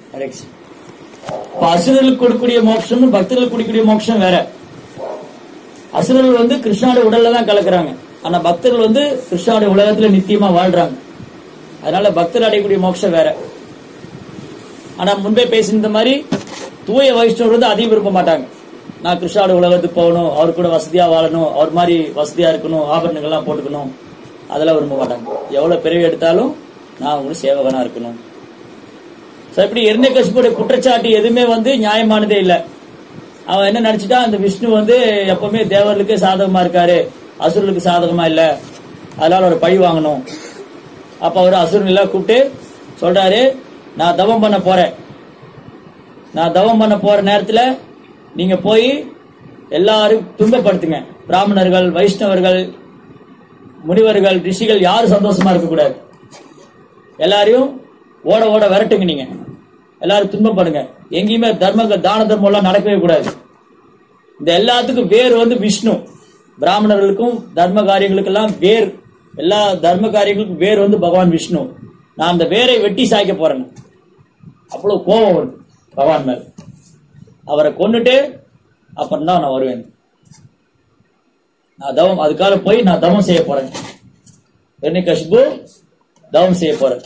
Correct. இப்ப அசுரர்களுக்கு கொடுக்கக்கூடிய மோட்சம் பக்தர்களுக்கு கொடுக்கக்கூடிய மோட்சம் வேற அசுரர்கள் வந்து கிருஷ்ணாவுடைய உடல்ல தான் கலக்குறாங்க ஆனா பக்தர்கள் வந்து கிருஷ்ணாவுடைய உலகத்துல நித்தியமா வாழ்றாங்க அதனால பக்தர் அடையக்கூடிய மோட்சம் வேற ஆனா முன்பே பேசின மாதிரி தூய வைஷ்ணவர் வந்து அதையும் விரும்ப மாட்டாங்க நான் கிருஷ்ணாவுடைய உலகத்துக்கு போகணும் அவர் கூட வசதியா வாழணும் அவர் மாதிரி வசதியா இருக்கணும் ஆபரணங்கள்லாம் போட்டுக்கணும் அதெல்லாம் விரும்ப மாட்டாங்க எவ்வளவு பிறவி எடுத்தாலும் நான் உங்களுக்கு சேவகனா இருக்கணும் சோ இப்படி இரண்யகசிப்புடைய குற்றச்சாட்டு எதுவுமே வந்து நியாயமானதே இல்ல அவன் என்ன நினைச்சிட்டா அந்த விஷ்ணு வந்து எப்பவுமே தேவர்களுக்கு சாதகமா இருக்காரு அசுரர்களுக்கு சாதகமா இல்ல அதனால ஒரு பழி வாங்கணும் அப்ப அவர் அசுரன் எல்லாம் கூப்பிட்டு சொல்றாரு நான் தவம் பண்ண போறேன் நான் தவம் பண்ண போற நேரத்துல நீங்க போய் எல்லாரும் துன்பப்படுத்துங்க பிராமணர்கள் வைஷ்ணவர்கள் முனிவர்கள் ரிஷிகள் யாரும் சந்தோஷமா இருக்க கூடாது எல்லாரையும் ஓட ஓட விரட்டுங்க நீங்க எல்லாரும் துன்பப்படுங்க எங்கேயுமே தர்ம தான தர்மம் எல்லாம் நடக்கவே கூடாது இந்த எல்லாத்துக்கும் வேர் வந்து விஷ்ணு பிராமணர்களுக்கும் தர்ம காரியங்களுக்கெல்லாம் வேர் எல்லா தர்ம காரியங்களுக்கும் வேர் வந்து பகவான் விஷ்ணு நான் அந்த வேரை வெட்டி சாய்க்க போறேன் அவ்வளவு கோபம் வருது பகவான் மேல அவரை கொன்னுட்டு அப்புறம் தான் நான் வருவேன் நான் தவம் அதுக்காக போய் நான் தவம் செய்ய போறேன் என்ன கஷ்பு தவம் செய்ய போறேன்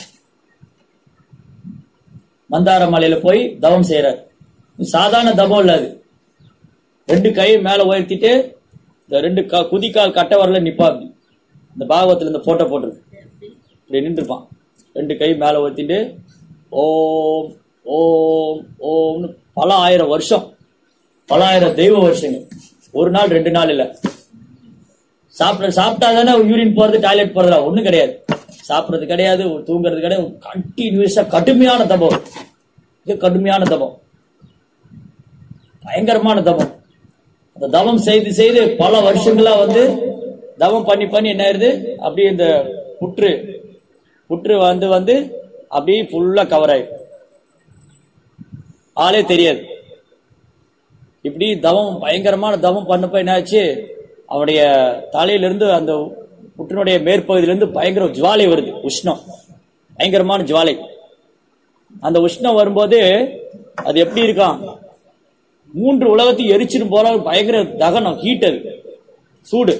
மந்தார மலையில போய் தவம் செய்யறார் சாதாரண தவம் இல்ல அது ரெண்டு கை மேல உயர்த்திட்டு இந்த ரெண்டு கா- குதிக்கால் கட்ட வரல நிப்பா அப்படி இந்த பாகவத்துல இந்த போட்டோ போட்டிருக்கு இப்படி நின்றுப்பான் ரெண்டு கை மேல உயர்த்திட்டு ஓம் ஓம் ஓம்னு பல ஆயிரம் வருஷம் பல ஆயிரம் தெய்வ வருஷங்கள் ஒரு நாள் ரெண்டு நாள் இல்ல சாப்பிட சாப்பிட்டா தானே யூரின் போறது டாய்லெட் போறதுல ஒண்ணும் கிடையாது சாப்பிடுறது கிடையாது தூங்குறது கிடையாது கண்டினியூஸா கடுமையான தபம் இது கடுமையான தபம் பயங்கரமான தபம் அந்த தவம் செய்து செய்து பல வருஷங்களா வந்து தவம் பண்ணி பண்ணி என்ன ஆயிருது அப்படியே இந்த புற்று புற்று வந்து வந்து அப்படியே ஃபுல்லா கவர் ஆயிடும் ஆளே தெரியாது இப்படி தவம் பயங்கரமான தவம் பண்ணப்ப என்னாச்சு அவனுடைய தலையிலிருந்து அந்த புற்றினுடைய மேற்பகுதியிலிருந்து பயங்கர ஜுவாலை வருது உஷ்ணம் பயங்கரமான ஜுவாலை அந்த உஷ்ணம் வரும்போது அது எப்படி இருக்கான் மூன்று உலகத்தையும் எரிச்சிட்டு போற பயங்கர தகனம் ஹீட் அது சூடு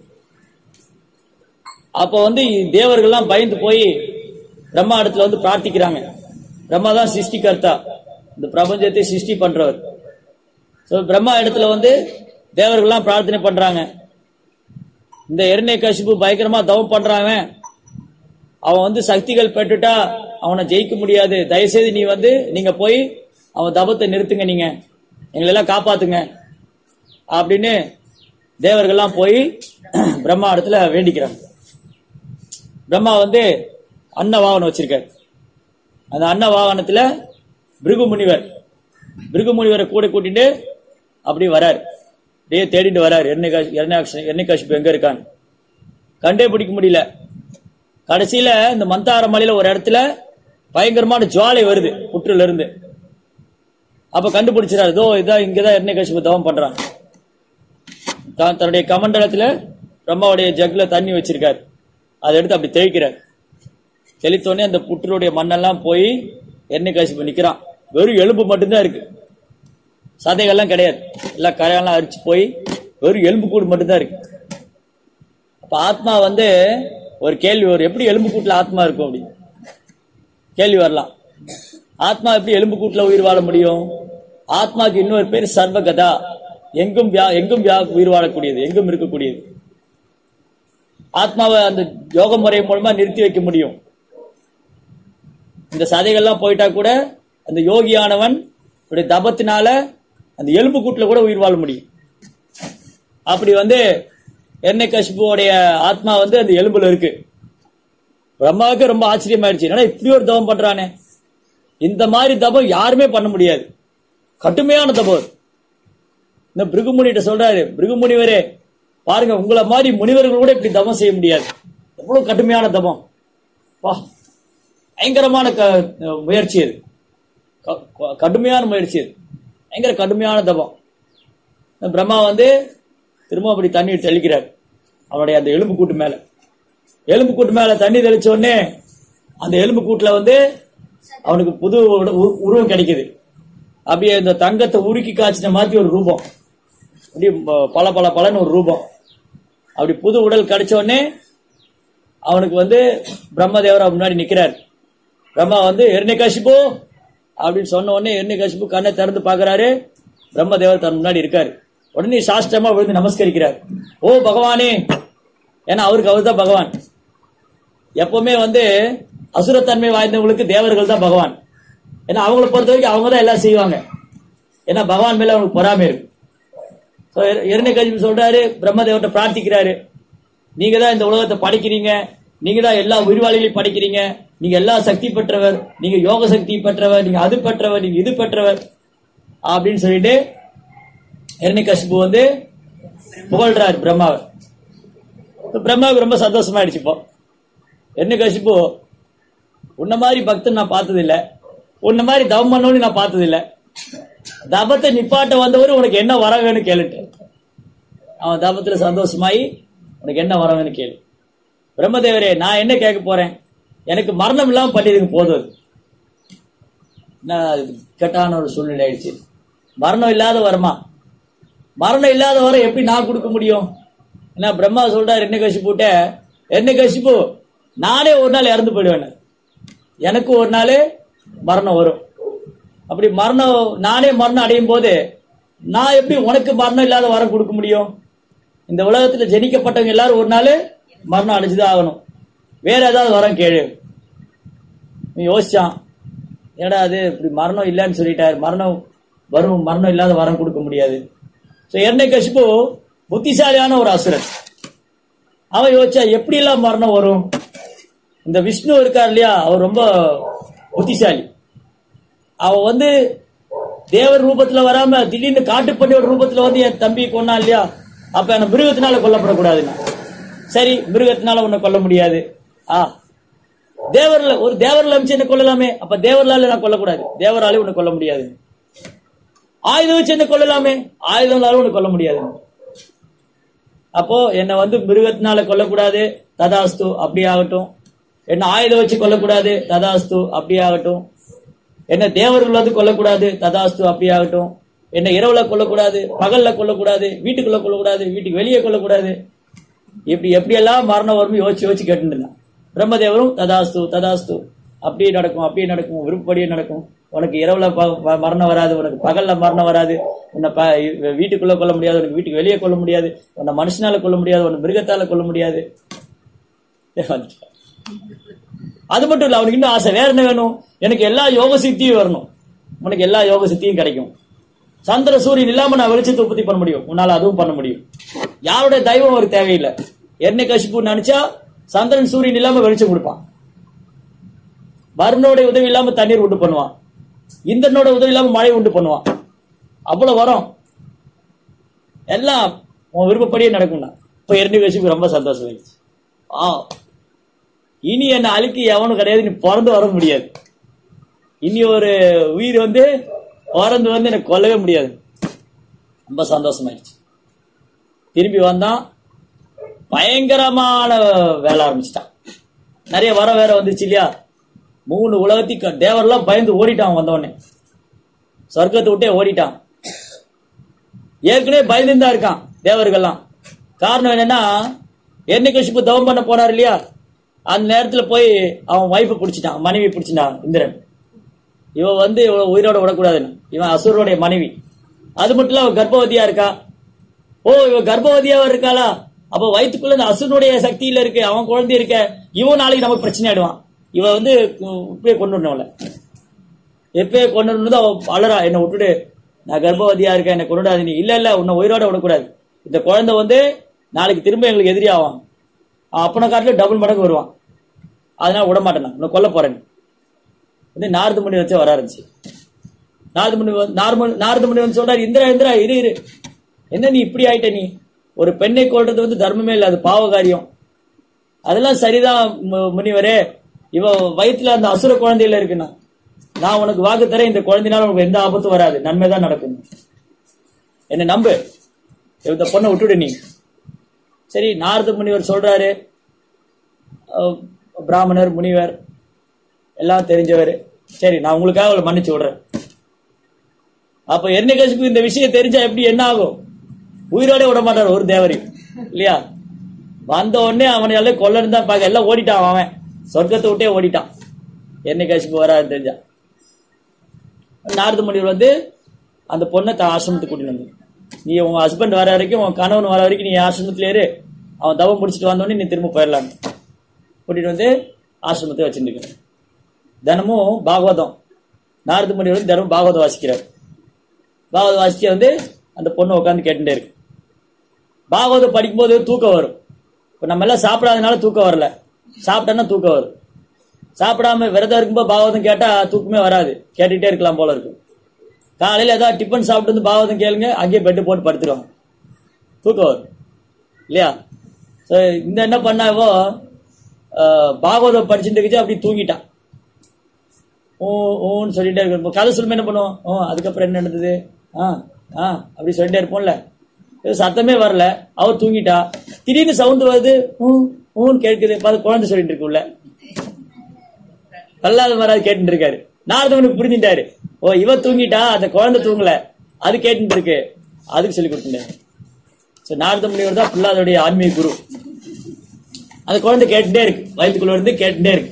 அப்ப வந்து தேவர்கள்லாம் பயந்து போய் பிரம்மா இடத்துல வந்து பிரார்த்திக்கிறாங்க பிரம்மா தான் சிருஷ்டிகர்த்தா இந்த பிரபஞ்சத்தை சிருஷ்டி பண்றவர் So, பிரம்மா இடத்துல வந்து தேவர்கள்லாம் பிரார்த்தனை பண்றாங்க இந்த எருணை கசிப்பு பயங்கரமா தவம் பண்றாங்க அவன் வந்து சக்திகள் பெற்றுட்டா அவனை ஜெயிக்க முடியாது தயவுசெய்து நீ வந்து நீங்க போய் அவன் தபத்தை நிறுத்துங்க நீங்க எங்களை எல்லாம் காப்பாத்துங்க அப்படின்னு தேவர்கள்லாம் போய் பிரம்மா இடத்துல வேண்டிக்கிறாங்க பிரம்மா வந்து அன்ன வாகனம் வச்சிருக்காரு அந்த அன்ன வாகனத்துல பிருகு முனிவர் பிருகு முனிவரை கூட கூட்டிட்டு அப்படியே வராரு அப்படியே தேடிட்டு வராரு எண்ணெய் காஷ்பு எங்க இருக்கான்னு கண்டே பிடிக்க முடியல கடைசியில இந்த மந்தார மலையில ஒரு இடத்துல பயங்கரமான ஜுவாலை வருது புற்றுல இருந்து அப்ப கண்டுபிடிச்சிடாரு இதோ இதான் இங்கதான் எண்ணெய் காஷ்பு தவம் பண்றான் தான் தன்னுடைய கமண்டலத்துல பிரம்மாவுடைய ஜக்ல தண்ணி வச்சிருக்காரு அதை எடுத்து அப்படி தெளிக்கிறார் தெளித்தோடனே அந்த புற்றுடைய மண்ணெல்லாம் போய் எண்ணெய் காசிப்பு நிக்கிறான் வெறும் எலும்பு மட்டும்தான் இருக்கு சதைகள்லாம் கிடையாது எல்லாம் கரையெல்லாம் அரிச்சு போய் வெறும் எலும்பு கூடு மட்டும்தான் இருக்கு அப்ப ஆத்மா வந்து ஒரு கேள்வி வரும் எப்படி எலும்பு கூட்டுல ஆத்மா இருக்கும் அப்படி கேள்வி வரலாம் ஆத்மா எப்படி எலும்பு கூட்டுல உயிர் வாழ முடியும் ஆத்மாக்கு இன்னொரு பேர் சர்வகதா எங்கும் வியா- எங்கும் வியா- உயிர் வாழக்கூடியது எங்கும் இருக்கக்கூடியது ஆத்மாவை அந்த யோக முறை மூலமா நிறுத்தி வைக்க முடியும் இந்த சதைகள்லாம் போயிட்டா கூட அந்த யோகியானவன் இப்படி தபத்தினால அந்த எலும்பு கூட்டுல கூட உயிர் வாழ முடியும் அப்படி வந்து எண்ணெய் கஷ்புவோடைய ஆத்மா வந்து அந்த எலும்புல இருக்கு பிரம்மாவுக்கு ரொம்ப ஆச்சரியமாயிடுச்சு என்னடா இப்படி ஒரு தவம் பண்றானே இந்த மாதிரி தபம் யாருமே பண்ண முடியாது கடுமையான தபம் அது. இந்த பிருகுமுனிட்ட சொல்றாரு பிருகுமுனிவரே பாருங்க உங்களை மாதிரி முனிவர்கள் கூட இப்படி தபம் செய்ய முடியாது எவ்வளவு கடுமையான தபம் வா பயங்கரமான க- முயற்சி அது க- க- கடுமையான முயற்சி அது பயங்கர கடுமையான தபம் இந்த பிரம்மா வந்து திரும்ப அப்படி தண்ணீர் தெளிக்கிறார் அவனுடைய அந்த எலும்பு கூட்டு மேல எலும்பு கூட்டு மேல தண்ணி தெளிச்ச உடனே அந்த எலும்பு கூட்டுல வந்து அவனுக்கு புது உட- உ- உருவம் கிடைக்குது அப்படியே இந்த தங்கத்தை உருக்கி காய்ச்சின மாதிரி ஒரு ரூபம் அப்படியே பல பல பலன்னு ஒரு ரூபம் அப்படி புது உடல் கிடைச்ச உடனே அவனுக்கு வந்து பிரம்மதேவர் அவன் முன்னாடி நிக்கிறார் பிரம்மா வந்து எர்ணிகாசிபு அப்படின்னு சொன்ன உடனே எர்ணிகாசிபு கண்ணை திறந்து பார்க்கறாரு பிரம்மதேவர் தன் முன்னாடி இருக்காரு உடனே சாஷ்டமா விழுந்து நமஸ்கரிக்கிறார் ஓ பகவானே ஏன்னா அவருக்கு அவர் தான் பகவான் எப்பவுமே வந்து அசுரத்தன்மை வாய்ந்தவங்களுக்கு தேவர்கள் தான் பகவான் ஏன்னா அவங்கள பொறுத்த வரைக்கும் அவங்க தான் எல்லாம் செய்வாங்க ஏன்னா பகவான் மேல அவங்களுக்கு பொறாமை இருக்கு ஸோ இரண்டை கல்வி சொல்றாரு பிரம்மதேவர்கிட்ட பிரார்த்திக்கிறாரு நீங்க தான் இந்த உலகத்தை படைக்கிறீங்க நீங்க தான் எல்லா உயிர்வாளிகளையும் படைக்கிறீங்க நீங்க எல்லா சக்தி பெற்றவர் நீங்க யோக சக்தி பெற்றவர் நீங்க அது பெற்றவர் நீங்க இது பெற்றவர் அப்படின்னு சொல்லிட்டு இரணிகசிபு வந்து புகழ்றாரு பிரம்மாவை இப்ப பிரம்மாவுக்கு ரொம்ப சந்தோஷமாயிடுச்சு இப்போ இரணிகசிபு உன்ன மாதிரி பக்தன் நான் பார்த்தது இல்ல உன்ன மாதிரி தவம் பண்ணவனு நான் பார்த்தது இல்ல தபத்தை நிப்பாட்ட வந்தவர் உனக்கு என்ன வர வேணும் கேளுட்டு அவன் தபத்துல சந்தோஷமாயி உனக்கு என்ன வர வேணும் கேளு பிரம்மதேவரே நான் என்ன கேட்க போறேன் எனக்கு மரணம் இல்லாம பண்ணிடுங்க போதும் அது. என்ன அது இக்கட்டான ஒரு சூழ்நிலை ஆயிடுச்சு மரணம் இல்லாத வரமா மரணம் இல்லாத வரம் எப்படி நான் கொடுக்க முடியும் என்ன பிரம்மா சொல்றாரு என்ன கசிப்புட்ட என்ன கசிப்பு நானே ஒரு நாள் இறந்து போயிடுவேன் எனக்கு ஒரு நாள் மரணம் வரும் அப்படி மரணம் நானே மரணம் அடையும் போது நான் எப்படி உனக்கு மரணம் இல்லாத வரம் கொடுக்க முடியும் இந்த உலகத்துல ஜெனிக்கப்பட்டவங்க எல்லாரும் ஒரு நாள் மரணம் அடைஞ்சுதான் ஆகணும் வேற ஏதாவது வரம் கேளு நீ யோசிச்சான் ஏடா அது இப்படி மரணம் இல்லைன்னு சொல்லிட்டாரு மரணம் வரும் மரணம் இல்லாத வரம் கொடுக்க முடியாது ஸோ எண்ணெய் கசிப்பு புத்திசாலியான ஒரு அசுரன் அவன் யோசிச்சா எப்படி எல்லாம் மரணம் வரும் இந்த விஷ்ணு இருக்கார் இல்லையா அவர் ரொம்ப புத்திசாலி அவன் வந்து தேவர் ரூபத்துல வராம திடீர்னு காட்டுப்பண்ணியோட ரூபத்துல வந்து என் தம்பி கொன்னா இல்லையா அப்ப என்ன மிருகத்தினால கொல்லப்படக்கூடாதுன்னா சரி மிருகத்தினால உன்னை கொல்ல முடியாது ஆ தேவர்ல ஒரு தேவர்ல அமைச்சு என்ன கொல்லலாமே அப்ப தேவர்லால நான் கொல்லக்கூடாது தேவராலே உன்னை கொல்ல முடியாது ஆயுதம் வச்சு என்ன கொல்லலாமே ஆயுதம்னால உன்னை கொல்ல முடியாது அப்போ என்னை வந்து மிருகத்தினால கொல்லக்கூடாது ததாஸ்து அப்படி ஆகட்டும் என்ன ஆயுதம் வச்சு கொல்லக்கூடாது ததாஸ்து அப்படி ஆகட்டும் என்ன தேவர்கள் வந்து கொல்லக்கூடாது ததாஸ்து அப்படி ஆகட்டும் என்ன இரவுல கொல்லக்கூடாது பகல்ல கொல்லக்கூடாது வீட்டுக்குள்ள கொல்லக்கூடாது வீட்டுக்கு வெளியே கொல்லக்கூடாது இப்படி எப்படியெல்லாம் மரணம் வரும் யோசிச்சு யோசிச்சு கேட்டுட்டு இருந்தான் பிரம்மதேவரும் ததாஸ்து ததாஸ்து அப்படியே நடக்கும் அப்படியே நடக்கும் விருப்பப்படியே நடக்கும் உனக்கு இரவுல ப- ப- மரணம் வராது உனக்கு பகல்ல மரணம் வராது உன்னை ப- வீட்டுக்குள்ள கொல்ல முடியாது உனக்கு வீட்டுக்கு வெளியே கொல்ல முடியாது உன்னை மனுஷனால கொல்ல முடியாது உன்னை மிருகத்தால கொல்ல முடியாது அது மட்டும் இல்ல அவனுக்கு இன்னும் ஆசை வேற என்ன வேணும் எனக்கு எல்லா யோக சித்தியும் வரணும் உனக்கு எல்லா யோக சித்தியும் கிடைக்கும் சந்திர சூரியன் இல்லாம நான் வெளிச்சத்தை உற்பத்தி பண்ண முடியும் உன்னால அதுவும் பண்ண முடியும் யாருடைய தெய்வம் அவருக்கு தேவையில்லை எண்ணெய் கசிப்பு நினைச்சா சந்திரன் சூரியன் இல்லாம வெளிச்சம் கொடுப்பான் வருணோட உதவி இல்லாம தண்ணீர் உண்டு பண்ணுவான் இந்திரனோட உதவி இல்லாம மழை உண்டு பண்ணுவான் அவ்வளவு வரும் எல்லாம் உன் விருப்பப்படியே நடக்கும்னா இப்ப எண்ணெய் கசிப்பு ரொம்ப சந்தோஷம் ஆயிடுச்சு ஆ இனி என்ன அழுக்கி எவனும் கிடையாது நீ பிறந்து வர முடியாது இனி ஒரு உயிர் வந்து பிறந்து வந்து எனக்கு கொல்லவே முடியாது ரொம்ப சந்தோஷமாயிடுச்சு திரும்பி வந்தான் பயங்கரமான வேலை ஆரம்பிச்சிட்டான் நிறைய வர வேற வந்துச்சு இல்லையா மூணு உலகத்தி தேவரெல்லாம் பயந்து ஓடிட்டான் வந்தவொடனே சொர்க்கத்தை விட்டே ஓடிட்டான் ஏற்கனவே பயந்து தான் இருக்கான் தேவர்கள்லாம் காரணம் என்னன்னா என்ன கஷிப்பு தவம் பண்ண போனார் இல்லையா அந்த நேரத்துல போய் அவன் வைஃபை பிடிச்சிட்டான் மனைவி பிடிச்சிட்டான் இந்திரன் இவன் வந்து இவ்வளவு உயிரோட விடக்கூடாதுன்னு இவன் அசுரனுடைய மனைவி அது மட்டும் இல்ல அவன் கர்ப்பவதியா இருக்கா ஓ இவன் கர்ப்பவதியா இருக்காளா அப்ப வயிற்றுக்குள்ள இந்த அசுரனுடைய சக்தியில இருக்கு அவன் குழந்தை இருக்க இவன் நாளைக்கு நமக்கு பிரச்சனை ஆயிடுவான் இவன் வந்து உம், இப்பயே கொண்டு வரணும் அவளை எப்பயே கொண்டு வரணும் அவன் அழறா என்னை விட்டுடு நான் கர்ப்பவதியா இருக்கேன் என்னை கொண்டுடாது நீ இல்ல இல்ல உன்னை உயிரோட விடக்கூடாது இந்த குழந்தை வந்து நாளைக்கு திரும்ப எங்களுக்கு எதிரி ஆவான் அவன் அப்பனை காட்டிலும் டபுள் மடங்கு வருவான் அதனால விட மாட்டேன் நான் உன்னை கொல்ல போறேன் வந்து நாரது முனி வச்சு வர ஆரம்பிச்சு நாரது முனி வந்து- நார்மல் நாரது முனி வந்து சொல்றாரு இந்திரா இந்திரா இரு இரு என்ன நீ இப்படி ஆயிட்ட நீ ஒரு பெண்ணை கொல்றது வந்து தர்மமே இல்லை அது பாவ காரியம் அதெல்லாம் சரிதான் மு- முனிவரே இவ வயித்துல அந்த அசுர குழந்தையில இருக்குண்ணா நான் உனக்கு வாக்கு தரேன் இந்த குழந்தைனால உனக்கு எந்த ஆபத்தும் வராது நன்மை தான் நடக்கும் என்ன நம்பு இந்த பொண்ணை விட்டுடு நீ சரி நாரத முனிவர் சொல்றாரு அஹ், பிராமணர் முனிவர் எல்லாம் தெரிஞ்சவர் சரி நான் உங்களுக்காக அவளை மன்னிச்சு விடுறேன் அப்ப எர்ணிகசிப்பு இந்த விஷயம் தெரிஞ்சா எப்படி என்ன ஆகும் உயிரோட விட மாட்டார் ஒரு தேவரி இல்லையா வந்த உடனே அவனை எல்லாம் கொல்லன்னு தான் பார்க்க எல்லாம் ஓடிட்டான் அவன் சொர்க்கத்தை விட்டே ஓடிட்டான் எர்ணிகசிப்பு வராது தெரிஞ்சான் நாரத முனிவர் வந்து அந்த பொண்ணை தான் ஆசிரமத்துக்கு கூட்டிட்டு வந்து நீ உன் ஹஸ்பண்ட் வர வரைக்கும் உன் கணவன் வர வரைக்கும் நீ ஆசிரமத்துல இரு அவன் தவம் முடிச்சிட்டு வந்தோடனே நீ திரும்ப போயிடலாம் கூட்டிட்டு வந்து ஆசிரமத்தை வச்சுருக்கேன் தினமும் பாகவதம் நாரத முனிவர் வந்து தினமும் பாகவதம் வாசிக்கிறார் பாகவதம் வாசிக்க வந்து அந்த பொண்ணு உட்காந்து கேட்டுட்டே இருக்கு பாகவதம் படிக்கும்போது தூக்கம் வரும் இப்போ நம்ம எல்லாம் சாப்பிடாதனால தூக்கம் வரல சாப்பிட்டோன்னா தூக்கம் வரும் சாப்பிடாம விரதம் இருக்கும்போது பாகவதம் கேட்டா தூக்கமே வராது கேட்டுக்கிட்டே இருக்கலாம் போல இருக்கும் காலையில ஏதாவது டிஃபன் சாப்பிட்டு வந்து பாகவதம் கேளுங்க அங்கேயே பெட்டு போட்டு படுத்துருவாங்க தூக்கம் வரும் இல்லையா ஸோ இந்த என்ன பண்ணாவோ அஹ், பாகவதம் படிச்சுட்டு இருந்துச்சு அப்படி தூங்கிட்டான் ஓ ஓன்னு சொல்லிட்டே இருப்போம் கதை சொல்லுமே என்ன பண்ணுவோம் ஓ அதுக்கப்புறம் என்ன நடந்தது ஆ ஆ அப்படி சொல்லிட்டே இருப்போம்ல இது சத்தமே வரல அவ தூங்கிட்டா திடீர்னு சவுண்ட் வருது ஊ ஊன்னு கேட்குது பார்த்து குழந்தை சொல்லிட்டு இருக்குல்ல பல்லாத மராது கேட்டுட்டு இருக்காரு நாரதவனுக்கு புரிஞ்சுட்டாரு ஓ இவ தூங்கிட்டா அந்த குழந்தை தூங்கல அது கேட்டுட்டு இருக்கு அதுக்கு சொல்லி கொடுத்துட்டாரு ஸோ நாரத முனிவர் தான் பிள்ளாதோடைய ஆன்மீக குரு அந்த குழந்தை கேட்டுட்டே இருக்கு வயிற்றுக்குள்ள இருந்து கேட்டுட்டே இருக்கு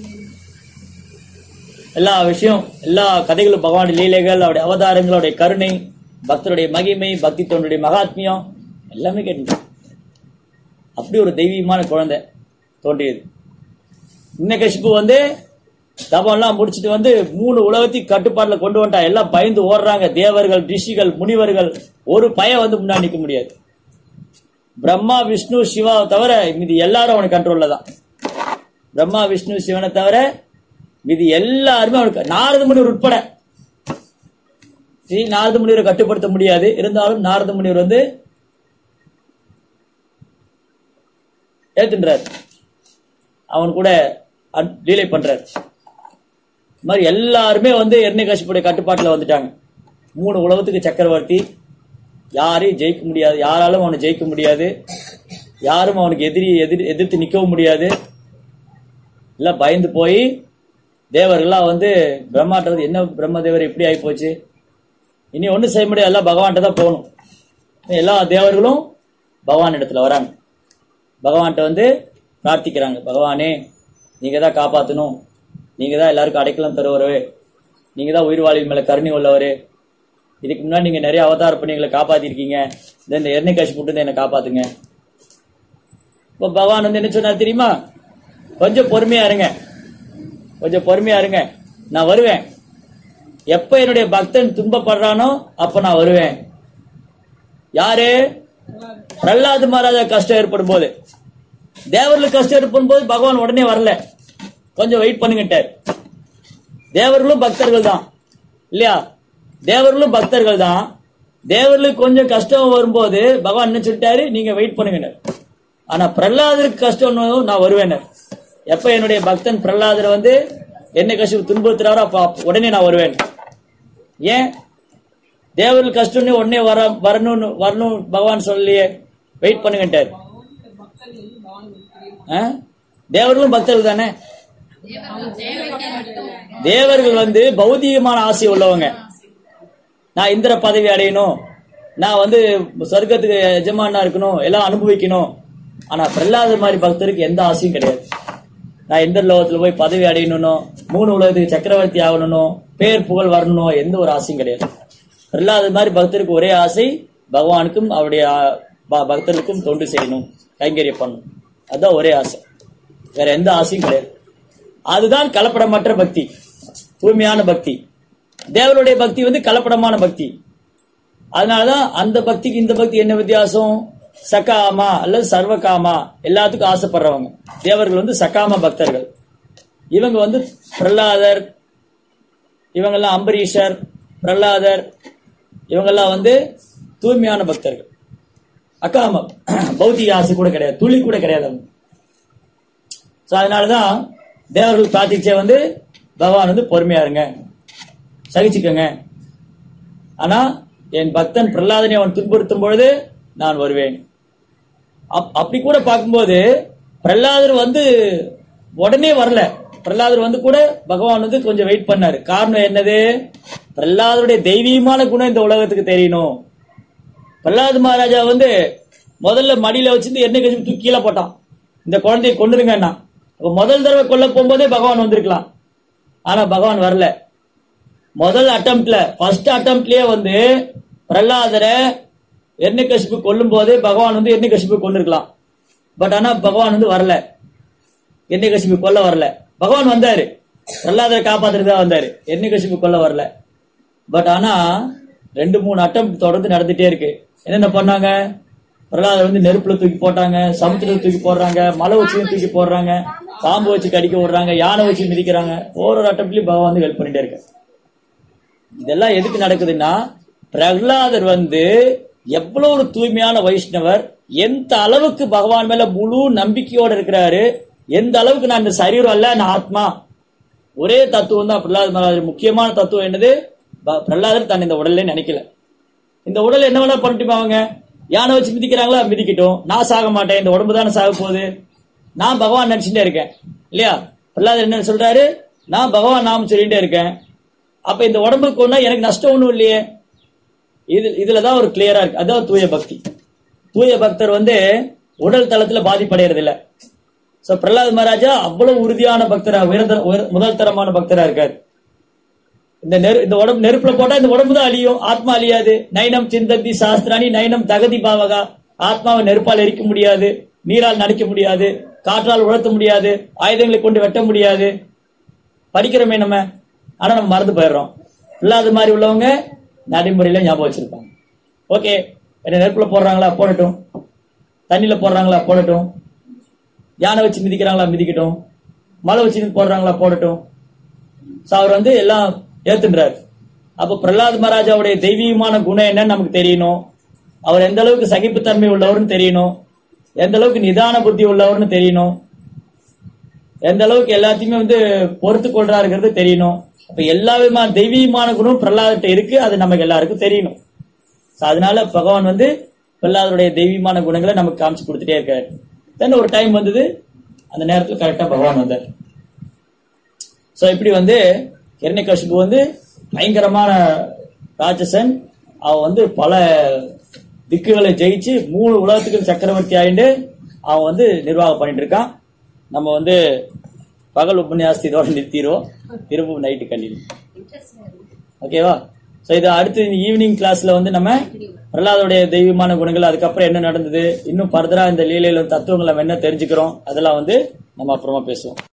எல்லா விஷயம் எல்லா கதைகளும் பகவான் லீலைகள் அவருடைய அவதாரங்கள் அவருடைய கருணை பக்தருடைய மகிமை பக்தி தோன்றுடைய மகாத்மியம் எல்லாமே கேட்டு அப்படி ஒரு தெய்வீகமான குழந்தை தோன்றியது இன்ன கஷிப்பு வந்து தபம்லாம் முடிச்சிட்டு வந்து மூணு உலகத்தையும் கட்டுப்பாட்டுல கொண்டு வந்துட்டா எல்லாம் பயந்து ஓடுறாங்க தேவர்கள் ரிஷிகள் முனிவர்கள் ஒரு பயம் வந்து முன்னாடி நிக்க முடியாது பிரம்மா விஷ்ணு சிவாவை தவிர மீதி எல்லாரும் அவனுக்கு கண்ட்ரோல்ல தான் பிரம்மா விஷ்ணு சிவனை தவிர மீதி எல்லாருமே அவனுக்கு நாரத முனிவர் உட்பட ஸ்ரீ நாரத முனிவரை கட்டுப்படுத்த முடியாது இருந்தாலும் நாரத முனிவர் வந்து ஏத்துன்றார் அவன் கூட அட்- லீலை பண்றார் இந்த மாதிரி எல்லாருமே வந்து எர்ணிகாசிப்புடைய கட்டுப்பாட்டுல வந்துட்டாங்க மூணு உலகத்துக்கு சக்கரவர்த்தி யாரையும் ஜெயிக்க முடியாது யாராலும் அவனை ஜெயிக்க முடியாது யாரும் அவனுக்கு எதிரி எதிர் எதிர்த்து நிற்கவும் முடியாது எல்லாம் பயந்து போய் தேவர்கள்லாம் வந்து பிரம்மாட்ட வந்து என்ன பிரம்மதேவர் இப்படி ஆகி போச்சு இனி ஒன்றும் செய்ய முடியாது எல்லாம் பகவான்கிட்ட தான் போகணும் எல்லா தேவர்களும் பகவான் இடத்துல வராங்க பகவான்கிட்ட வந்து பிரார்த்திக்கிறாங்க பகவானே நீங்க தான் காப்பாற்றணும் நீங்க தான் எல்லாருக்கும் அடைக்கலம் தருவரவே நீங்க தான் உயிர் வாழ்வின் மேல கருணை உள்ளவரு இதுக்கு முன்னாடி நீங்க நிறைய அவதாரம் பண்ணி எங்களை காப்பாத்திருக்கீங்க இந்த இந்த எண்ணெய் காசு போட்டு என்னை காப்பாத்துங்க இப்போ பகவான் வந்து என்ன சொன்னார் தெரியுமா கொஞ்சம் பொறுமையா இருங்க கொஞ்சம் பொறுமையா இருங்க நான் வருவேன் எப்ப என்னுடைய பக்தன் துன்பப்படுறானோ அப்ப நான் வருவேன் யாரு பிரகலாத் மகாராஜா கஷ்டம் ஏற்படும் போது தேவர்களுக்கு கஷ்டம் ஏற்படும் போது பகவான் உடனே வரல கொஞ்சம் வெயிட் பண்ணுங்கட்டார் தேவர்களும் பக்தர்கள் தான் இல்லையா தேவர்களும் பக்தர்கள் தான் தேவர்களுக்கு கொஞ்சம் கஷ்டம் வரும்போது பகவான் என்ன சொல்லிட்டாரு நீங்க வெயிட் பண்ணுங்க ஆனா பிரகலாதருக்கு கஷ்டம் நான் வருவேன் எப்ப என்னுடைய பக்தன் பிரகலாதர் வந்து என்ன கஷ்டம் துன்புறுத்துறாரோ அப்ப அப்ப உடனே நான் வருவேன் ஏன் தேவர்கள் கஷ்டம்னு உடனே வர வரணும்னு வரணும் பகவான் சொல்லலையே வெயிட் பண்ணுங்கட்டார் ஆ? தேவர்களும் பக்தர்கள் தானே தேவர்கள் வந்து பௌதிகமான ஆசை உள்ளவங்க நான் இந்திர பதவி அடையணும் நான் வந்து சொர்க்கத்துக்கு எஜமானா இருக்கணும் எல்லாம் அனுபவிக்கணும் ஆனா பிரகலாத மாதிரி பக்தருக்கு எந்த ஆசையும் கிடையாது நான் இந்திர லோகத்துல போய் பதவி அடையணும் மூணு உலகத்துக்கு சக்கரவர்த்தி ஆகணும் பேர் புகழ் வரணும் எந்த ஒரு ஆசையும் கிடையாது பிரகலாத மாதிரி பக்தருக்கு ஒரே ஆசை பகவானுக்கும் அவருடைய ஆ, ப- பக்தர்களுக்கும் தொண்டு செய்யணும் கைங்கரியம் பண்ணணும் அதுதான் ஒரே ஆசை வேற எந்த ஆசையும் கிடையாது அதுதான் கலப்படமற்ற பக்தி தூய்மையான பக்தி தேவனுடைய பக்தி வந்து கலப்படமான பக்தி அதனாலதான் அந்த பக்திக்கு இந்த பக்தி என்ன வித்தியாசம் சகாமா அல்லது சர்வகாமா எல்லாத்துக்கும் ஆசைப்படுறவங்க தேவர்கள் வந்து சகாம பக்தர்கள் இவங்க வந்து பிரகலாதர் இவங்கெல்லாம் அம்பரீஷர் பிரகலாதர் இவங்கெல்லாம் வந்து தூய்மையான பக்தர்கள் அக்காம பௌத்திக ஆசை கூட கிடையாது துளி கூட கிடையாது அவங்க ஸோ அதனாலதான் தேவர்கள் பிரார்த்திச்சே வந்து பகவான் வந்து பொறுமையா இருங்க சகிச்சுக்கங்க ஆனா என் பக்தன் பிரகலாதனை அவன் துன்புறுத்தும் பொழுது நான் வருவேன் அப்- அப்படி கூட பார்க்கும்போது பிரகலாதர் வந்து உடனே வரல பிரகலாதர் வந்து கூட பகவான் வந்து கொஞ்சம் வெயிட் பண்ணாரு காரணம் என்னது பிரகலாதருடைய தெய்வீகமான குணம் இந்த உலகத்துக்கு தெரியணும் பிரகலாத் மகாராஜா வந்து முதல்ல மடியில வச்சிருந்து எண்ணெய் கசிப்பு தூக்கி கீழே போட்டான் இந்த குழந்தையை கொண்டுருங்கன்னா அப்ப முதல் தடவை கொல்ல போகும்போதே பகவான் வந்திருக்கலாம் ஆனா பகவான் வரல முதல் அட்டம்ப்ட்ல ஃபர்ஸ்ட் அட்டம்ப்ட்லயே வந்து பிரகலாதரை எண்ணெய் கசிப்பு கொல்லும் போதே பகவான் வந்து எண்ணெய் கசிப்பு கொண்டிருக்கலாம் பட் ஆனா பகவான் வந்து வரல எண்ணெய் கசிப்பு கொல்ல வரல பகவான் வந்தாரு பிரகலாதரை காப்பாத்துறது தான் வந்தாரு எண்ணெய் கசிப்பு கொல்ல வரல பட் ஆனா ரெண்டு மூணு அட்டம் தொடர்ந்து நடந்துட்டே இருக்கு என்னென்ன பண்ணாங்க பிரகலாதர் வந்து நெருப்புல தூக்கி போட்டாங்க சமுத்திரத்துல தூக்கி போடுறாங்க மலை வச்சு தூக்கி போடுறாங்க பாம்பு வச்சு கடிக்க விடுறாங்க யானை வச்சு மிதிக்கிறாங்க ஒரு ஒரு அட்டம்லயும் பகவான் வந்து ஹெல்ப் பண்ணிட்டே இருக்காரு இதெல்லாம் எதுக்கு நடக்குதுன்னா பிரகலாதர் வந்து எவ்வளவு ஒரு தூய்மையான வைஷ்ணவர் எந்த அளவுக்கு பகவான் மேல முழு நம்பிக்கையோட இருக்கிறாரு எந்த அளவுக்கு நான் இந்த சரீரம் அல்ல நான் ஆத்மா ஒரே தத்துவம் தான் பிரகலாத் மகாராஜர் முக்கியமான தத்துவம் என்னது ப- பிரகலாதர் தன் இந்த உடல்ல நினைக்கல இந்த உடல் என்ன வேணா பண்ணிட்டு அவங்க யானை வச்சு மிதிக்கிறாங்களா மிதிக்கட்டும் நான் சாக மாட்டேன் இந்த உடம்பு தானே சாக போகுது நான் பகவான் நினைச்சுட்டே இருக்கேன் இல்லையா பிரகலாதர் என்ன சொல்றாரு நான் பகவான் நாம சொல்லிட்டே இருக்கேன் அப்ப இந்த உடம்புக்கு ஒண்ணா எனக்கு நஷ்டம் ஒண்ணும் இல்லையே இது இதுலதான் ஒரு கிளியரா இருக்கு அதான் தூய பக்தி தூய பக்தர் வந்து உடல் தளத்துல பாதிப்படைகிறது இல்ல சோ பிரகலாத் மகாராஜா அவ்வளவு உறுதியான பக்தரா உயர்ந்த உயர்- முதல் தரமான பக்தரா இருக்காரு இந்த நெரு இந்த உடம்பு நெருப்புல போட்டா இந்த உடம்பு தான் அழியும் ஆத்மா அழியாது நைனம் சிந்தந்தி சாஸ்திராணி நைனம் தகதி பாவகா ஆத்மாவை நெருப்பால் எரிக்க முடியாது நீரால் நனைக்க முடியாது காற்றால் உழத்த முடியாது ஆயுதங்களை கொண்டு வெட்ட முடியாது படிக்கிறோமே நம்ம ஆனா நம்ம மறந்து போயிடுறோம் இல்லாத மாதிரி உள்ளவங்க நடைமுறையில ஞாபகம் வச்சிருப்பாங்க ஓகே என்ன நெருப்புல போடுறாங்களா போடட்டும் தண்ணியில போடுறாங்களா போடட்டும் யானை வச்சு மிதிக்கிறாங்களா மிதிக்கட்டும் மலை வச்சு போடுறாங்களா போடட்டும் சோ அவர் வந்து எல்லாம் ஏத்துன்றாரு அப்ப பிரகலாத் மகாராஜாவுடைய தெய்வீகமான குணம் என்னன்னு நமக்கு தெரியணும் அவர் எந்த அளவுக்கு சகிப்புத்தன்மை உள்ளவர்னு தெரியணும் எந்த அளவுக்கு நிதான புத்தி உள்ளவர்னு தெரியணும் எந்த அளவுக்கு எல்லாத்தையுமே வந்து பொறுத்து கொள்றாருங்கிறது தெரியணும் அப்ப எல்லா விதமான தெய்வீகமான குணம் பிரகலாதர்கிட்ட இருக்கு அது நமக்கு எல்லாருக்கும் தெரியணும் So, அதனால பகவான் வந்து பிரகலாதருடைய தெய்வீகமான குணங்களை நமக்கு காமிச்சு கொடுத்துட்டே இருக்காரு தென் ஒரு டைம் வந்தது அந்த நேரத்துல கரெக்டா பகவான் வந்தார் சோ இப்படி வந்து ஹிரண்யகசிபு வந்து பயங்கரமான ராட்சசன் அவன் வந்து பல திக்குகளை ஜெயிச்சு மூணு உலகத்துக்கு சக்கரவர்த்தி ஆயிட்டு அவன் வந்து நிர்வாகம் பண்ணிட்டு இருக்கான் நம்ம வந்து பகல் உபன்யாசத்தை இதோட நிறுத்திடுவோம் திரும்ப நைட்டு கண்டினியூ ஓகேவா சோ இது அடுத்து ஈவினிங் கிளாஸ்ல வந்து நம்ம பிரகலாதோடைய தெய்வீகமான குணங்கள் அதுக்கப்புறம் என்ன நடந்தது இன்னும் ஃபர்தரா இந்த லீலையில தத்துவங்களை நம்ம என்ன தெரிஞ்சுக்கிறோம் அதெல்லாம் வந்து நம்ம அப்புறமா பேசுவோம்